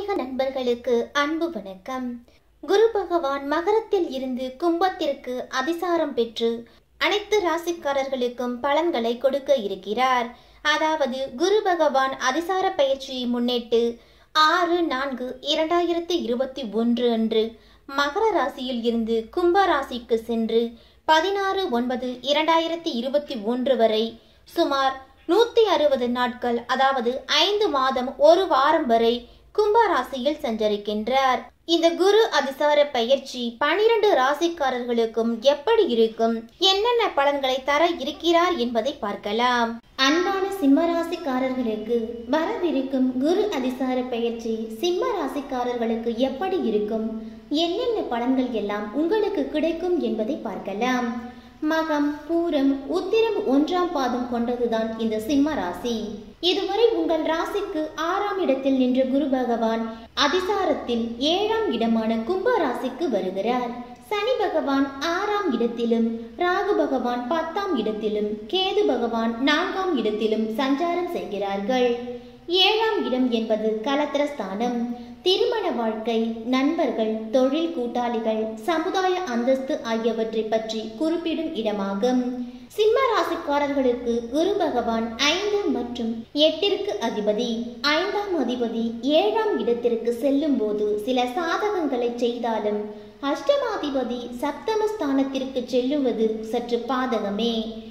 ஆன்மீக நண்பர்களுக்கு அன்பு வணக்கம் குரு பகவான் மகரத்தில் இருந்து கும்பத்திற்கு அதிசாரம் பெற்று அனைத்து ராசிக்காரர்களுக்கும் பலன்களை கொடுக்க இருக்கிறார் அதாவது குரு பகவான் அதிசார பயிற்சியை முன்னிட்டு ஆறு நான்கு இரண்டாயிரத்தி இருபத்தி ஒன்று அன்று மகர ராசியில் இருந்து கும்ப ராசிக்கு சென்று பதினாறு ஒன்பது இரண்டாயிரத்தி இருபத்தி ஒன்று வரை சுமார் நூத்தி அறுபது நாட்கள் அதாவது ஐந்து மாதம் ஒரு வாரம் வரை கும்ப ராசியில் சஞ்சரிக்கின்றார் இந்த குரு அதிசார பயிற்சி பனிரெண்டு ராசிக்காரர்களுக்கும் எப்படி இருக்கும் என்னென்ன பலன்களை தர இருக்கிறார் என்பதை பார்க்கலாம் அன்பான சிம்ம ராசிக்காரர்களுக்கு வரவிருக்கும் குரு அதிசார பயிற்சி சிம்ம ராசிக்காரர்களுக்கு எப்படி இருக்கும் என்னென்ன பலன்கள் எல்லாம் உங்களுக்கு கிடைக்கும் என்பதை பார்க்கலாம் மகம் பூரம் உத்திரம் ஒன்றாம் பாதம் கொண்டதுதான் இந்த சிம்ம ராசி இதுவரை உங்கள் ராசிக்கு ஆறாம் இடத்தில் நின்ற குரு பகவான் அதிசாரத்தில் ஏழாம் இடமான கும்ப ராசிக்கு வருகிறார் சனி பகவான் ஆறாம் இடத்திலும் ராகு பகவான் பத்தாம் இடத்திலும் கேது பகவான் நான்காம் இடத்திலும் சஞ்சாரம் செய்கிறார்கள் ஏழாம் இடம் என்பது கலத்திரஸ்தானம் திருமண வாழ்க்கை நண்பர்கள் தொழில் கூட்டாளிகள் சமுதாய அந்தஸ்து ஆகியவற்றை பற்றி குறிப்பிடும் இடமாகும் சிம்ம ராசிக்காரர்களுக்கு குரு பகவான் ஐந்து மற்றும் எட்டிற்கு அதிபதி ஐந்தாம் அதிபதி ஏழாம் இடத்திற்கு செல்லும் போது சில சாதகங்களை செய்தாலும் அஷ்டமாதிபதி சப்தமஸ்தானத்திற்கு செல்லுவது சற்று பாதகமே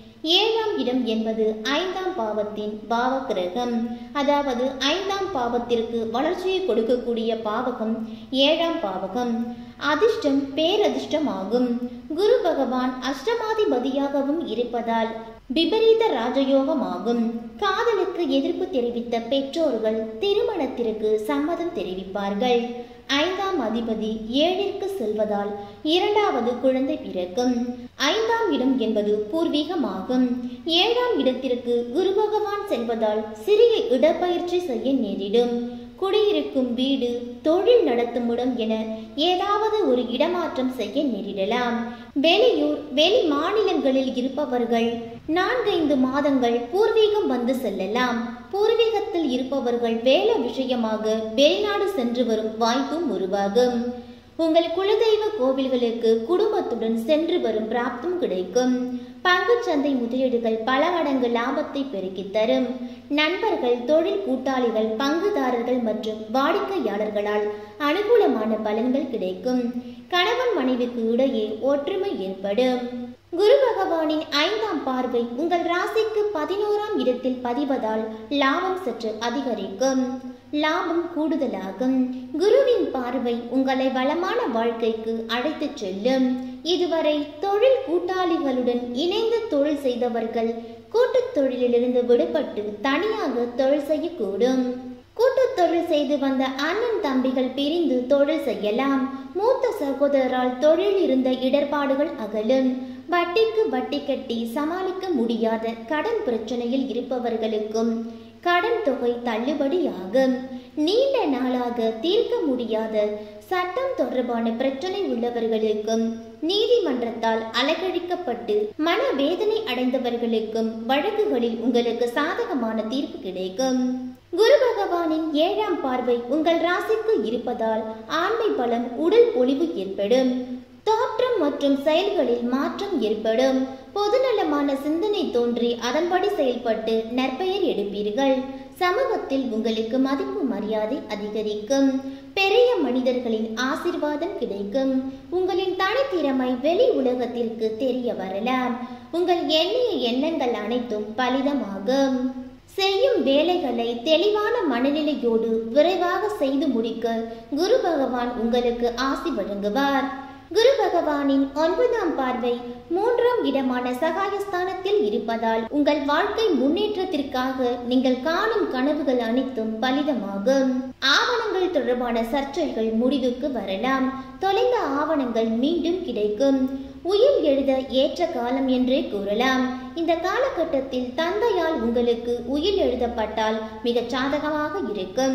ஏழாம் இடம் என்பது ஐந்தாம் பாவத்தின் பாவக்கிரகம் அதாவது ஐந்தாம் பாவத்திற்கு வளர்ச்சியை கொடுக்கக்கூடிய பாவகம் ஏழாம் பாவகம் அதிர்ஷ்டம் பேரதிர்ஷ்டம் ஆகும் குரு பகவான் அஷ்டமாதிபதியாகவும் இருப்பதால் விபரீத ராஜயோகமாகும் காதலுக்கு எதிர்ப்பு தெரிவித்த பெற்றோர்கள் திருமணத்திற்கு சம்மதம் தெரிவிப்பார்கள் ஐந்தாம் அதிபதி ஏழிற்கு செல்வதால் இரண்டாவது குழந்தை பிறக்கும் ஐந்தாம் இடம் என்பது பூர்வீகமாகும் ஏழாம் இடத்திற்கு குரு பகவான் செல்வதால் சிறிய இடப்பயிற்சி செய்ய நேரிடும் குடியிருக்கும் வீடு தொழில் நடத்தும் இடம் என ஏதாவது ஒரு இடமாற்றம் செய்ய நேரிடலாம் வெளியூர் வெளி மாநிலங்களில் இருப்பவர்கள் நான்கைந்து மாதங்கள் பூர்வீகம் வந்து செல்லலாம் பூர்வீகத்தில் இருப்பவர்கள் வேலை விஷயமாக வெளிநாடு சென்று வரும் வாய்ப்பும் உருவாகும் உங்கள் குலதெய்வ கோவில்களுக்கு குடும்பத்துடன் சென்று வரும் பிராப்தம் கிடைக்கும் பங்குச்சந்தை முதலீடுகள் பல மடங்கு லாபத்தை பெருக்கித் தரும் நண்பர்கள் தொழில் கூட்டாளிகள் பங்குதாரர்கள் மற்றும் வாடிக்கையாளர்களால் அனுகூலமான பலன்கள் கிடைக்கும் கணவன் மனைவிக்கு இடையே ஒற்றுமை ஏற்படும் குரு பகவானின் ஐந்தாம் பார்வை உங்கள் ராசிக்கு பதினோராம் இடத்தில் பதிவதால் லாபம் சற்று அதிகரிக்கும் லாபம் கூடுதலாகும் குருவின் பார்வை உங்களை வளமான வாழ்க்கைக்கு அழைத்துச் செல்லும் இதுவரை தொழில் கூட்டாளிகளுடன் இணைந்து தொழில் செய்தவர்கள் கூட்டுத் தொழிலிலிருந்து விடுபட்டு தனியாக தொழில் செய்யக்கூடும் கூட்டுத் தொழில் செய்து வந்த அண்ணன் தம்பிகள் பிரிந்து தொழில் செய்யலாம் மூத்த சகோதரரால் தொழில் இருந்த இடர்பாடுகள் அகலும் வட்டிக்கு வட்டி கட்டி சமாளிக்க முடியாத கடன் பிரச்சனையில் இருப்பவர்களுக்கும் கடன் தொகை தள்ளுபடியாகும் நீண்ட நாளாக தீர்க்க முடியாத சட்டம் தொடர்பான பிரச்சனை உள்ளவர்களுக்கும் நீதிமன்றத்தால் அலக்கழிக்கப்பட்டு மனவேதனை அடைந்தவர்களுக்கும் வழக்குகளில் உங்களுக்கு சாதகமான தீர்ப்பு கிடைக்கும் குரு பகவானின் ஏழாம் பார்வை உங்கள் ராசிக்கு இருப்பதால் ஆண்மை பலம் உடல் பொலிவு ஏற்படும் தோற்றம் மற்றும் செயல்களில் மாற்றம் ஏற்படும் பொதுநலமான சிந்தனை தோன்றி அதன்படி செயல்பட்டு நற்பெயர் எடுப்பீர்கள் சமூகத்தில் உங்களுக்கு மதிப்பு மரியாதை அதிகரிக்கும் பெரிய மனிதர்களின் ஆசிர்வாதம் கிடைக்கும் உங்களின் தனித்திறமை வெளி உலகத்திற்கு தெரிய வரலாம் உங்கள் எண்ணிய எண்ணங்கள் அனைத்தும் பலிதமாகும் செய்யும் வேலைகளை தெளிவான மனநிலையோடு விரைவாக செய்து முடிக்க குரு பகவான் உங்களுக்கு ஆசி வழங்குவார் குரு பகவானின் ஒன்பதாம் பார்வை மூன்றாம் இடமான சகாயஸ்தானத்தில் இருப்பதால் உங்கள் வாழ்க்கை முன்னேற்றத்திற்காக நீங்கள் காணும் கனவுகள் அனைத்தும் பலிதமாகும் ஆவணங்கள் தொடர்பான சர்ச்சைகள் முடிவுக்கு வரலாம் தொலைந்த ஆவணங்கள் மீண்டும் கிடைக்கும் உயிர் எழுத ஏற்ற காலம் என்றே கூறலாம் இந்த காலகட்டத்தில் தந்தையால் உங்களுக்கு உயிர் எழுதப்பட்டால் மிகச் சாதகமாக இருக்கும்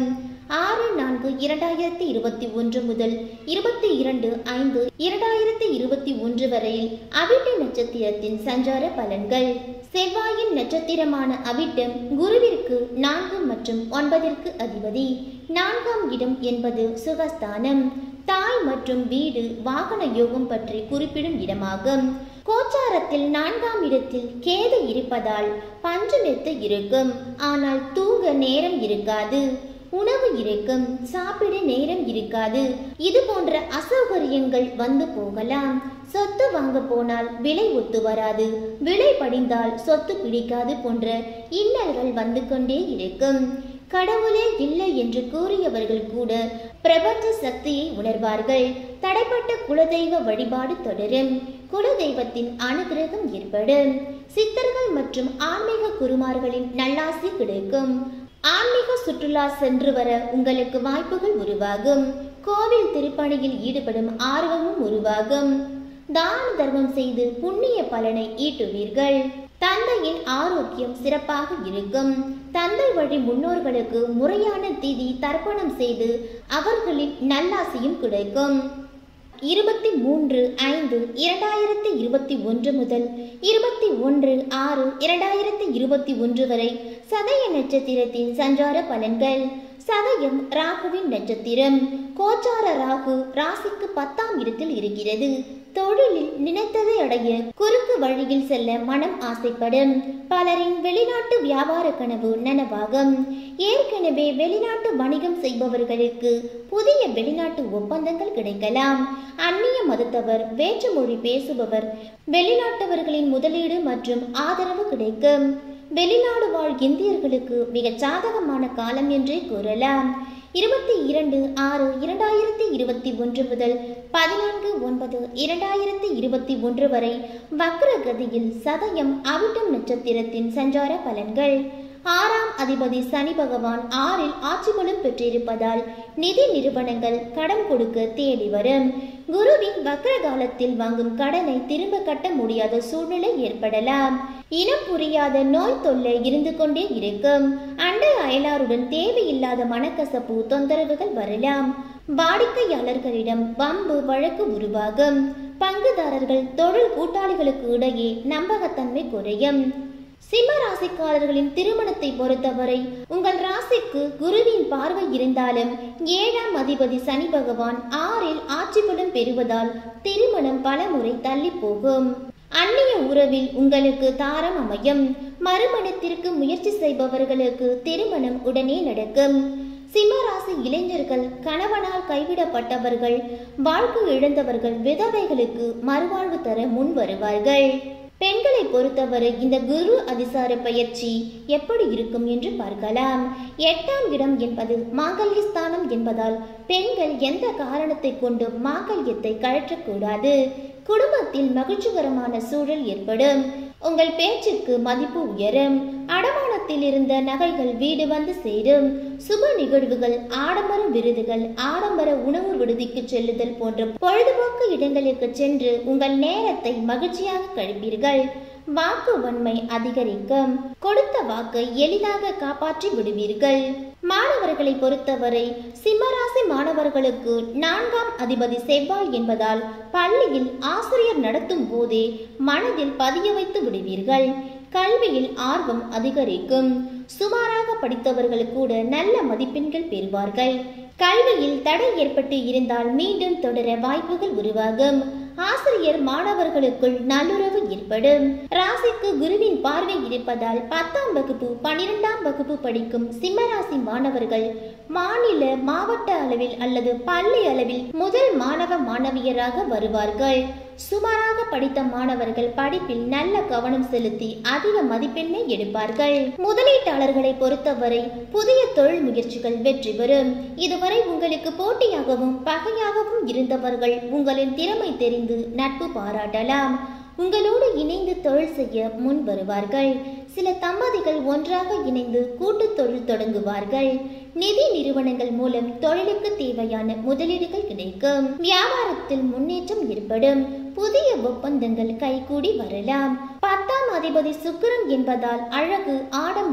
ஆறு நான்கு இரண்டாயிரத்தி இருபத்தி ஒன்று முதல் இருபத்தி இரண்டு ஐந்து இரண்டாயிரத்தி இருபத்தி ஒன்று வரையில் அவிட்ட நட்சத்திரத்தின் சஞ்சார பலன்கள் செவ்வாயின் நட்சத்திரமான அவிட்டம் குருவிற்கு நான்கு மற்றும் ஒன்பதிற்கு அதிபதி நான்காம் இடம் என்பது சுகஸ்தானம் தாய் மற்றும் வீடு வாகன யோகம் பற்றி குறிப்பிடும் இடமாகும் கோச்சாரத்தில் நான்காம் இடத்தில் கேது இருப்பதால் பஞ்சமெத்து இருக்கும் ஆனால் தூங்க நேரம் இருக்காது உணவு இருக்கும் சாப்பிட நேரம் இருக்காது இது போன்ற அசௌகரியங்கள் வந்து போகலாம் சொத்து வாங்க போனால் விலை ஒத்து வராது விலை படிந்தால் சொத்து பிடிக்காது போன்ற இன்னல்கள் வந்து கொண்டே இருக்கும் கடவுளே இல்லை என்று கூறியவர்கள் கூட பிரபஞ்ச சக்தியை உணர்வார்கள் தடைப்பட்ட குலதெய்வ வழிபாடு தொடரும் குலதெய்வத்தின் அனுகிரகம் ஏற்படும் சித்தர்கள் மற்றும் ஆன்மீக குருமார்களின் நல்லாசி கிடைக்கும் ஆன்மீக சுற்றுலா சென்று வர உங்களுக்கு வாய்ப்புகள் உருவாகும் கோவில் திருப்பணியில் ஈடுபடும் ஆர்வமும் உருவாகும் தான தர்மம் செய்து புண்ணிய பலனை ஈட்டுவீர்கள் தந்தையின் ஆரோக்கியம் சிறப்பாக இருக்கும் தந்தை வழி முன்னோர்களுக்கு முறையான திதி தர்ப்பணம் செய்து அவர்களின் நல்லாசியும் கிடைக்கும் இருபத்தி மூன்று ஐந்து இரண்டாயிரத்தி இருபத்தி ஒன்று முதல் இருபத்தி ஒன்று ஆறு இரண்டாயிரத்தி இருபத்தி ஒன்று வரை சதய நட்சத்திரத்தின் சஞ்சார பலன்கள் சதயம் ராகுவின் நட்சத்திரம் கோச்சார ராகு ராசிக்கு பத்தாம் இடத்தில் இருக்கிறது தொழிலில் நினைத்ததை அடைய குறுக்கு வழியில் செல்ல மனம் ஆசைப்படும் பலரின் வெளிநாட்டு வியாபார கனவு நனவாகும் ஏற்கனவே வெளிநாட்டு வணிகம் செய்பவர்களுக்கு புதிய வெளிநாட்டு ஒப்பந்தங்கள் கிடைக்கலாம் அந்நிய மதத்தவர் வேற்று மொழி பேசுபவர் வெளிநாட்டவர்களின் முதலீடு மற்றும் ஆதரவு கிடைக்கும் வெளிநாடு வாழ் இந்தியர்களுக்கு மிகச் சாதகமான காலம் என்றே கூறலாம் இருபத்தி இரண்டு ஆறு இரண்டாயிரத்தி இருபத்தி ஒன்று முதல் பதினான்கு ஒன்பது இரண்டாயிரத்தி இருபத்தி ஒன்று வரை வக்ரகதியில் சதயம் அவிட்டம் நட்சத்திரத்தின் சஞ்சார பலன்கள் ஆறாம் அதிபதி சனி பகவான் ஆறில் ஆட்சி பலம் பெற்றிருப்பதால் நிதி நிறுவனங்கள் கடன் கொடுக்க தேடி வரும் குருவின் வக்ர காலத்தில் வாங்கும் கடனை திரும்ப கட்ட முடியாத சூழ்நிலை ஏற்படலாம் இனம் புரியாத நோய் தொல்லை இருந்து கொண்டே இருக்கும் அண்டை அயலாருடன் தேவையில்லாத மனக்கசப்பு தொந்தரவுகள் வரலாம் வாடிக்கையாளர்களிடம் வம்பு வழக்கு உருவாகும் பங்குதாரர்கள் தொழில் கூட்டாளிகளுக்கு இடையே நம்பகத்தன்மை குறையும் சிம்ம ராசிக்காரர்களின் திருமணத்தை பொறுத்தவரை உங்கள் ராசிக்கு குருவின் பார்வை இருந்தாலும் ஏழாம் அதிபதி சனி பகவான் ஆறில் ஆட்சி பலம் பெறுவதால் திருமணம் பலமுறை தள்ளி போகும் அந்நிய உறவில் உங்களுக்கு தாரம் அமையும் மறுமணத்திற்கு முயற்சி செய்பவர்களுக்கு திருமணம் உடனே நடக்கும் சிம்மராசி இளைஞர்கள் கணவனால் கைவிடப்பட்டவர்கள் வாழ்க்கை இழந்தவர்கள் விதவைகளுக்கு மறுவாழ்வு தர முன் வருவார்கள் பெண்களை பொறுத்தவரை இந்த குரு அதிசார பயிற்சி எப்படி இருக்கும் என்று பார்க்கலாம் எட்டாம் இடம் என்பது மாங்கல்யஸ்தானம் என்பதால் பெண்கள் எந்த காரணத்தை கொண்டு மாங்கல்யத்தை கழற்றக்கூடாது குடும்பத்தில் மகிழ்ச்சிகரமான சூழல் ஏற்படும் உங்கள் பேச்சுக்கு மதிப்பு உயரும் அடமானத்தில் இருந்த நகைகள் வீடு வந்து சேரும் சுப நிகழ்வுகள் ஆடம்பர விருதுகள் ஆடம்பர உணவு விடுதிக்கு செல்லுதல் போன்ற பொழுதுபோக்கு இடங்களுக்கு சென்று உங்கள் நேரத்தை மகிழ்ச்சியாக கழிப்பீர்கள் வாக்கு வன்மை அதிகரிக்கும் கொடுத்த வாக்கை எளிதாக காப்பாற்றி விடுவீர்கள் மாணவர்களை பொறுத்தவரை சிம்மராசி மாணவர்களுக்கு நான்காம் அதிபதி செவ்வாய் என்பதால் பள்ளியில் ஆசிரியர் நடத்தும் போதே மனதில் பதிய வைத்து விடுவீர்கள் கல்வியில் ஆர்வம் அதிகரிக்கும் சுமாராக படித்தவர்கள் கூட நல்ல மதிப்பெண்கள் பெறுவார்கள் கல்வியில் தடை ஏற்பட்டு இருந்தால் மீண்டும் தொடர வாய்ப்புகள் உருவாகும் ஆசிரியர் மாணவர்களுக்குள் நல்லுறவு ஏற்படும் ராசிக்கு குருவின் பார்வை இருப்பதால் பத்தாம் வகுப்பு பனிரெண்டாம் வகுப்பு படிக்கும் சிம்மராசி மாணவர்கள் மாநில மாவட்ட அளவில் அல்லது பள்ளி அளவில் முதல் மாணவ மாணவியராக வருவார்கள் சுமாராக படித்த மாணவர்கள் படிப்பில் நல்ல கவனம் செலுத்தி அதிக மதிப்பெண்ணை எடுப்பார்கள் முதலீட்டாளர்களை பொறுத்தவரை புதிய தொழில் முயற்சிகள் வெற்றி பெறும் இதுவரை உங்களுக்கு போட்டியாகவும் பகையாகவும் இருந்தவர்கள் உங்களின் திறமை தெரிந்து நட்பு பாராட்டலாம் உங்களோடு இணைந்து தொழில் செய்ய முன் வருவார்கள் சில தம்பதிகள் ஒன்றாக இணைந்து கூட்டு தொழில் தொடங்குவார்கள் நிதி நிறுவனங்கள் மூலம் தொழிலுக்கு தேவையான முதலீடுகள் கிடைக்கும் வியாபாரத்தில் முன்னேற்றம் ஏற்படும் புதிய ஒப்பந்தங்கள் கைகூடி வரலாம் பத்தாம் அதிபதி சுக்கிரன் என்பதால் அழகு ஆடம்பரம்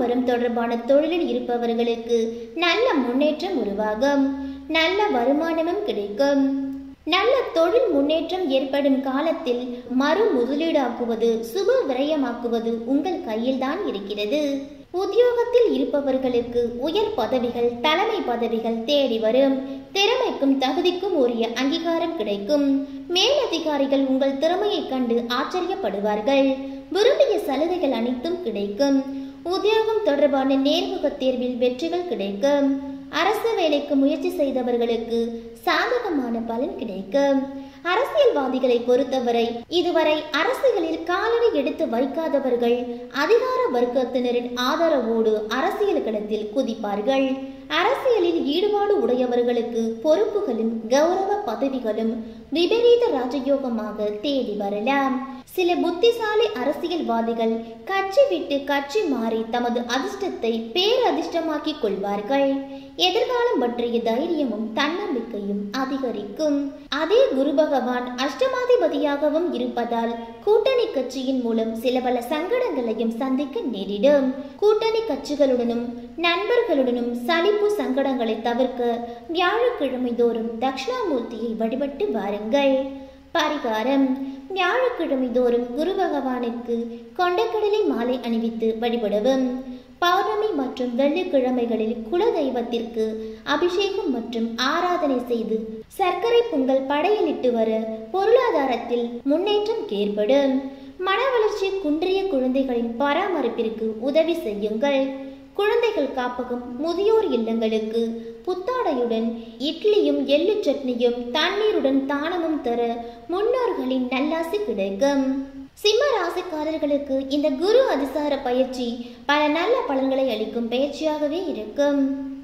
வியாபாரம் தொடர்பான தொழிலில் இருப்பவர்களுக்கு நல்ல முன்னேற்றம் உருவாகும் நல்ல வருமானமும் கிடைக்கும் நல்ல தொழில் முன்னேற்றம் ஏற்படும் காலத்தில் மறு முதலீடாக்குவது சுப விரயமாக்குவது உங்கள் கையில்தான் இருக்கிறது உத்தியோகத்தில் இருப்பவர்களுக்கு உயர் பதவிகள் தலைமை பதவிகள் தேடி வரும் திறமைக்கும் தகுதிக்கும் உரிய அங்கீகாரம் கிடைக்கும் மேலதிகாரிகள் உங்கள் திறமையை கண்டு ஆச்சரியப்படுவார்கள் விரும்பிய சலுகைகள் அனைத்தும் கிடைக்கும் உத்தியோகம் தொடர்பான நேர்முக தேர்வில் வெற்றிகள் கிடைக்கும் அரசு வேலைக்கு முயற்சி செய்தவர்களுக்கு சாதகமான பலன் கிடைக்கும் அரசியல்வாதிகளை பொறுத்தவரை இதுவரை அரசியலில் காலடி எடுத்து வைக்காதவர்கள் அதிகார வர்க்கத்தினரின் ஆதரவோடு அரசியல் களத்தில் குதிப்பார்கள் அரசியலில் ஈடுபாடு உடையவர்களுக்கு பொறுப்புகளும் கௌரவ பதவிகளும் விபரீத ராஜயோகமாக தேடி வரலாம் சில புத்திசாலி அரசியல்வாதிகள் கட்சி விட்டு கட்சி மாறி தமது அதிர்ஷ்டத்தை பேரதிர்ஷ்டமாக்கிக் கொள்வார்கள் எதிர்காலம் பற்றிய தைரியமும் தன்னம்பிக்கையும் அதிகரிக்கும் அதே குரு பகவான் அஷ்டமாதிபதியாகவும் இருப்பதால் கூட்டணி கட்சியின் மூலம் சில பல சங்கடங்களையும் சந்திக்க நேரிடும் கூட்டணி கட்சிகளுடனும் நண்பர்களுடனும் சலிப்பு சங்கடங்களை தவிர்க்க வியாழக்கிழமை தோறும் தட்சிணாமூர்த்தியை வழிபட்டு வாருங்கள் பரிகாரம் வியாழக்கிழமை தோறும் குரு பகவானுக்கு கொண்டக்கடலை மாலை அணிவித்து வழிபடவும் பௌர்ணமி மற்றும் வெள்ளிக்கிழமைகளில் குல தெய்வத்திற்கு அபிஷேகம் மற்றும் ஆராதனை செய்து சர்க்கரை பொங்கல் படையலிட்டு வர பொருளாதாரத்தில் முன்னேற்றம் ஏற்படும் மன வளர்ச்சி குன்றிய குழந்தைகளின் பராமரிப்பிற்கு உதவி செய்யுங்கள் குழந்தைகள் காப்பகம் முதியோர் இல்லங்களுக்கு புத்தாடையுடன் இட்லியும் எள்ளு சட்னியும் தண்ணீருடன் தானமும் தர முன்னோர்களின் நல்லாசி கிடைக்கும் சிம்ம ராசிக்காரர்களுக்கு இந்த குரு அதிசார பயிற்சி பல நல்ல பலன்களை அளிக்கும் பயிற்சியாகவே இருக்கும்